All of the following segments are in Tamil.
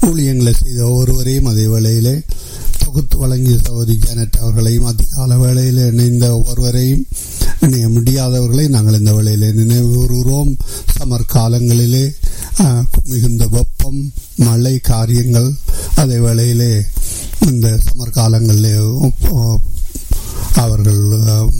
ஊழியங்களை செய்த ஒவ்வொருவரையும் அதே வேளையிலே தொகுத்து வழங்கிய சகோதரி ஜானட் அவர்களையும் அதிகால வேளையில் இணைந்த ஒவ்வொருவரையும் இணைய முடியாதவர்களை நாங்கள் இந்த வேளையிலே நினைவு கூறுகிறோம் சமர் காலங்களிலே ஆஹ், மிகுந்த வெப்பம் மழை காரியங்கள் அதே வேளையிலே இந்த சமர் காலங்களிலே உப்- அவர்கள் ஆம்,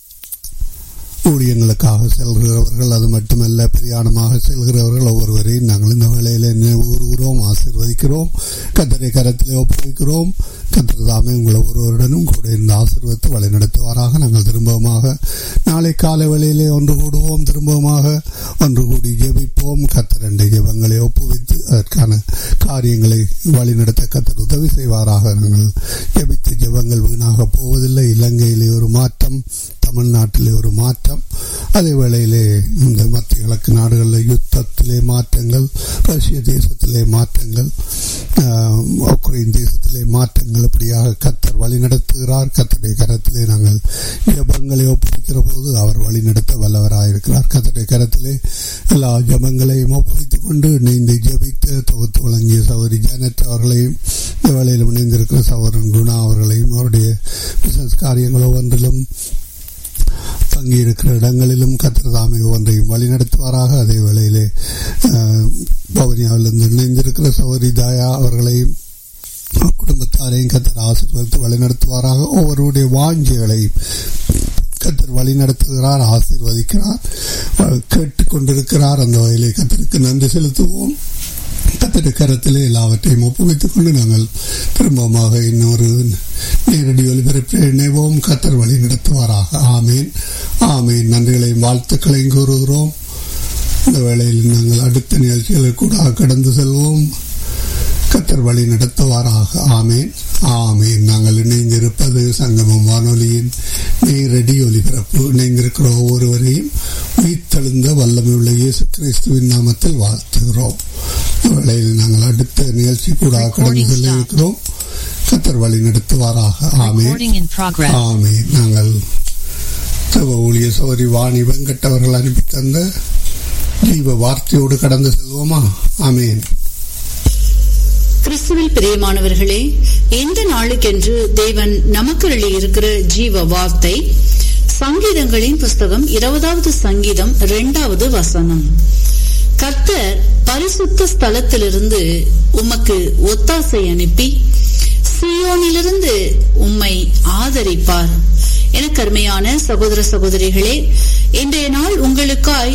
ஊழியங்களுக்காக செல்கிறவர்கள் அது மட்டுமல்ல பிரயாணமாக செல்கிறவர்கள் ஒவ்வொருவரையும் நாங்கள் இந்த வேளையில நினைவுகிறோம் ஆசீர்வதிக்கிறோம் கத்தரை கரத்திலே ஒப்புவிக்கிறோம் கத்தர் தாமே உங்களை ஒருவருடனும் கூட இந்த ஆசீர்வதித்து வழிநடத்துவாராக நாங்கள் திரும்பவுமாக நாளை காலை வேளையிலே ஒன்று கூடுவோம் திரும்பவுமாக ஒன்று கூடி ஜெபிப்போம் கத்தர் ரெண்டு ஜெபங்களை ஒப்புவித்து அதற்கான காரியங்களை வழிநடத்த கத்தர் உதவி செய்வாராக நாங்கள் ஜெபித்த ஜெபங்கள் வீணாக போவதில்லை இலங்கையிலே ஒரு மாற்றம் தமிழ்நாட்டிலே ஒரு மாற்றம் அதே வேளையிலே இந்த மத்திய கிழக்கு நாடுகளில் யுத்தத்திலே மாற்றங்கள் ரஷ்ய தேசத்திலே மாற்றங்கள் ஆஹ், உக்ரைன் தேசத்திலே மாற்றங்கள் இப்படியாக கத்தர் வழி நடத்துகிறார் கத்தருடைய கரத்திலே நாங்கள் ஜபங்களை ஒப்புவிக்கிற போது அவர் வழி நடத்த வல்லவராயிருக்கிறார் கத்தருடைய கரத்திலே எல்லா ஜபங்களையும் ஒப்புவித்துக் கொண்டு இணைந்து ஜபித்து தொகுத்து வழங்கிய சௌரி ஜானட் அவர்களையும் இந்த வேளையில் இணைந்திருக்கிற சௌரன் குணா அவர்களையும் அவருடைய பிசினஸ் காரியங்களோ ஒன்றிலும் தங்கி இருக்கிற இடங்களிலும் கத்திரதாமை ஒன்றையும் வழிநடத்துவாராக அதே வேளையிலே அஹ், பவனியாவிலிருந்து இணைந்திருக்கிற சௌரி தாயா அவர்களையும் குடும்பத்தாரையும் கத்தர் ஆசீர்வதித்து வழிநடத்துவாராக ஒவ்வொருடைய வாஞ்சிகளையும் கத்தர் வழி நடத்துகிறார் ஆசீர்வதிக்கிறார் அஹ், கேட்டுக்கொண்டிருக்கிறார் அந்த வகையிலே கத்தருக்கு நன்றி செலுத்துவோம் கத்தடி கரத்திலே எல்லாவற்றையும் ஒப்புவித்துக் கொண்டு நாங்கள் திரும்பமாக இன்னொரு நேரடி ஒலிபரப்பில் இணைவோம் கத்தர் வழி நடத்துவாராக ஆமீன் ஆமீன் நன்றிகளையும் வாழ்த்துக்களையும் கூறுகிறோம் இந்த வேளையில் நாங்கள் அடுத்த நிகழ்ச்சிகளை கூட கடந்து செல்வோம் கத்தர் வழி நடத்துவாராக ஆமேன் ஆமேன் நாங்கள் இணைந்திருப்பது சங்கமம் வானொலியின் நேரடி ஒலிபரப்பு இணைந்திருக்கிற ஒவ்வொருவரையும் உயிர்த்தெழுந்த வல்லமையுள்ள இயேசு கிறிஸ்துவின் நாமத்தில் வாழ்த்துகிறோம் வேளையில் நாங்கள் அடுத்த நிகழ்ச்சி கூட கடந்து செல்ல இருக்கிறோம் கத்தர் வழி நடத்துவாராக ஆமேன் Recording in progress. ஆமேன் நாங்கள் சிவ ஊழிய சௌரி வாணி வெங்கட் அவர்கள் அனுப்பி தந்த ஜீவ வார்த்தையோடு கடந்து செல்வோமா ஆமேன் கிறிஸ்துவில் பிரியமானவர்களே இந்த நாளுக்கென்று தேவன் நமக்கு இருக்கிற ஜீவ வார்த்தை சங்கீதங்களின் புஸ்தகம் இருபதாவது சங்கீதம் இரண்டாவது வசனம் கர்த்தர் பரிசுத்த ஸ்தலத்திலிருந்து உமக்கு ஒத்தாசை அனுப்பி சியோனிலிருந்து உம்மை ஆதரிப்பார் எனக்கு அருமையான சகோதர சகோதரிகளே இன்றைய நாள் உங்களுக்காய்